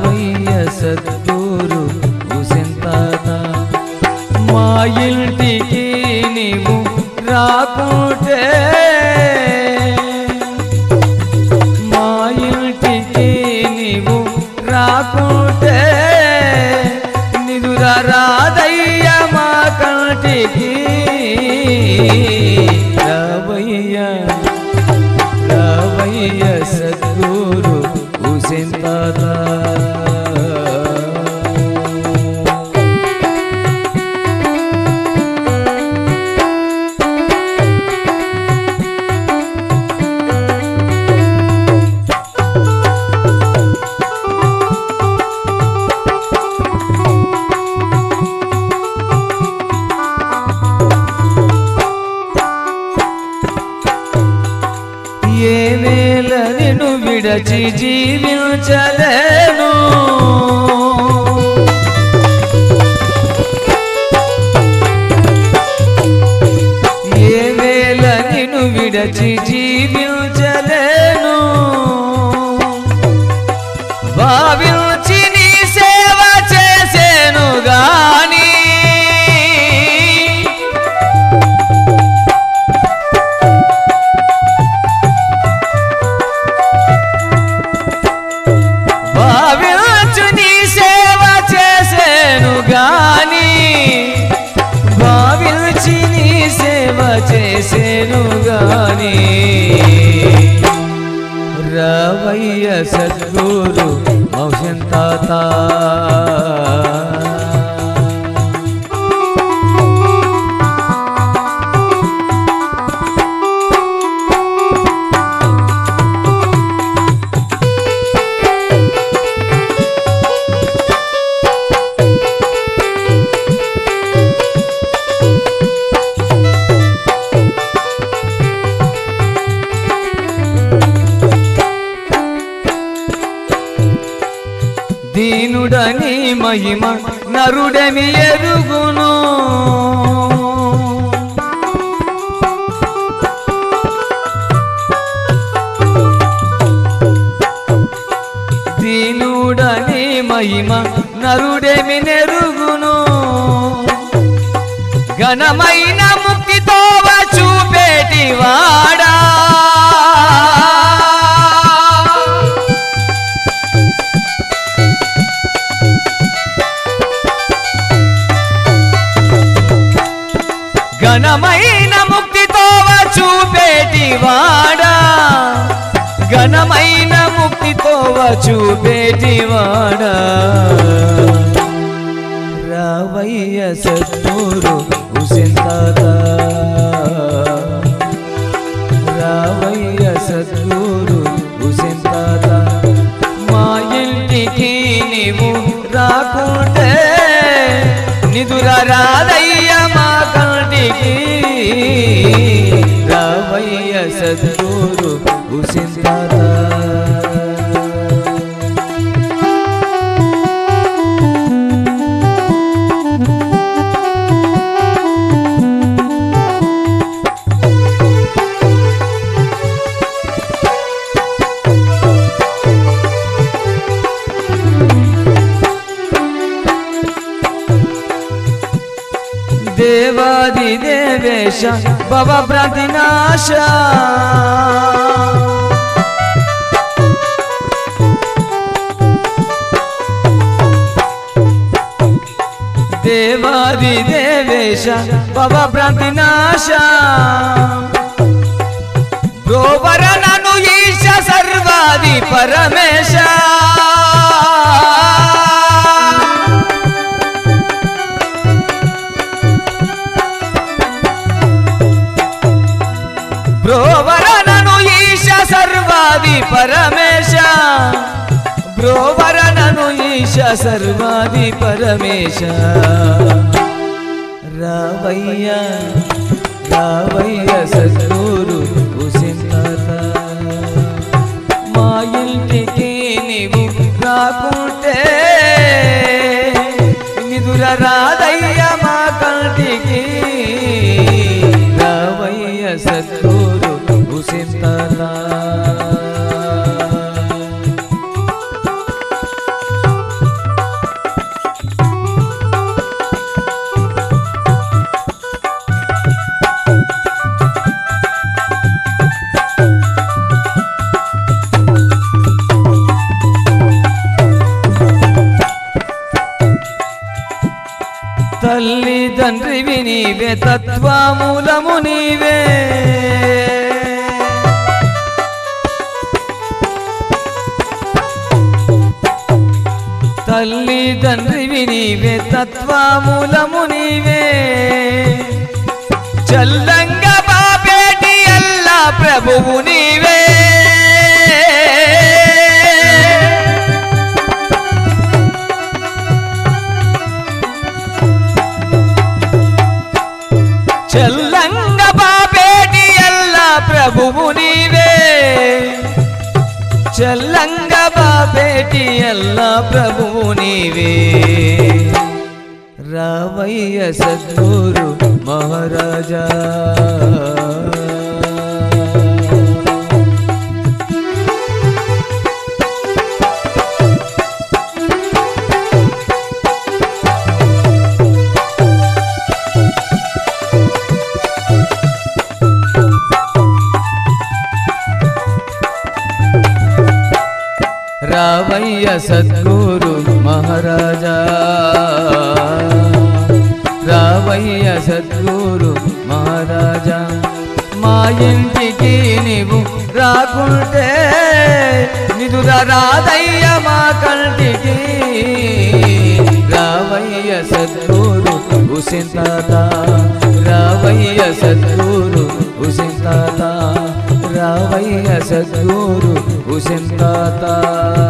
రావయ్య సద్గురు హుసేంతాత మా ఇంటికి నీవు రాకుంటే మా ఇంటికి నీవు రాకుంటే నిదుర రాదయ్య మా కంటికి రావయ్య రావయ్య సద్గురు హుసేన్ తాత ఏ వేళ నిన్ను విడచి జీవించలేను ఏ వేళ నిన్ను విడచి జీవించలేను భావించి నీ సేవ చేసేను గాని భావించు నీ సేవ చేసేను గాని భావించి నీ సేవ చేసేను గాని రవయ్య సద్గురు మౌషన్ తాత దీనుడని మహిమ నరుడమి ఎరుగును దీనుడని మహిమ నరుడేమి నెరుగును ఘనమైన ముక్తితో చూపేటి వాడా ఘనమైన ముక్తితో చూపేటి వాడా ఘనమైన ముక్తితో చూపేటి వాడా రావయ్య సద్గురు హుసేన్ తాత రావయ్య సద్గురు హుసేన్ తాత మా ఇంటికి నీవు రాకుంటే నిదుర రాదయ్య మా కంటికి రావయ్య సద్గురు హుసేన్ తాత దేవాది దేవేశ భవ ప్రతినాశ దేవాది దేవేశ భవ ప్రతినాశ బ్రోవర నను ఈశ సర్వాది పరమేశ బ్రోవరనను ఈశ సర్వాది పరమేశ బ్రోవరనను ఈశ సర్వాది పరమేశ రావయ్య రావయ్య సద్గురు హుసేన్ తాత మా ఇంటికి నీవు రాకుంటే నిదుర రాదయ్య మా కంటికి రావయ్య సద్గురు హుసేన్ తాత తండ్రివి నీవే తత్వమూలము నీవే తల్లి తండ్రివి నీవే తత్వమూలము నీవే చల్లంగా బాబేటి అల్లా ప్రభువు నీవే చల్లంగా బాబేటి అల్లా ప్రభువు నీవే చల్లంగా బాబేటి అల్లా ప్రభువు నీవే రావయ్య సద్గురు మహారాజా రావయ్య సద్గురు మహారాజా రావయ్య సద్గురు మహారాజా మా ఇంటికి నీవు రాకుంటే నిదుర రాదయ్య మా కంటికి రావయ్య సద్గురు హుసేన్ తాత రావయ్య సద్గురు హుసేన్ తాత రావయ్య సద్గురు హుసేన్ తాత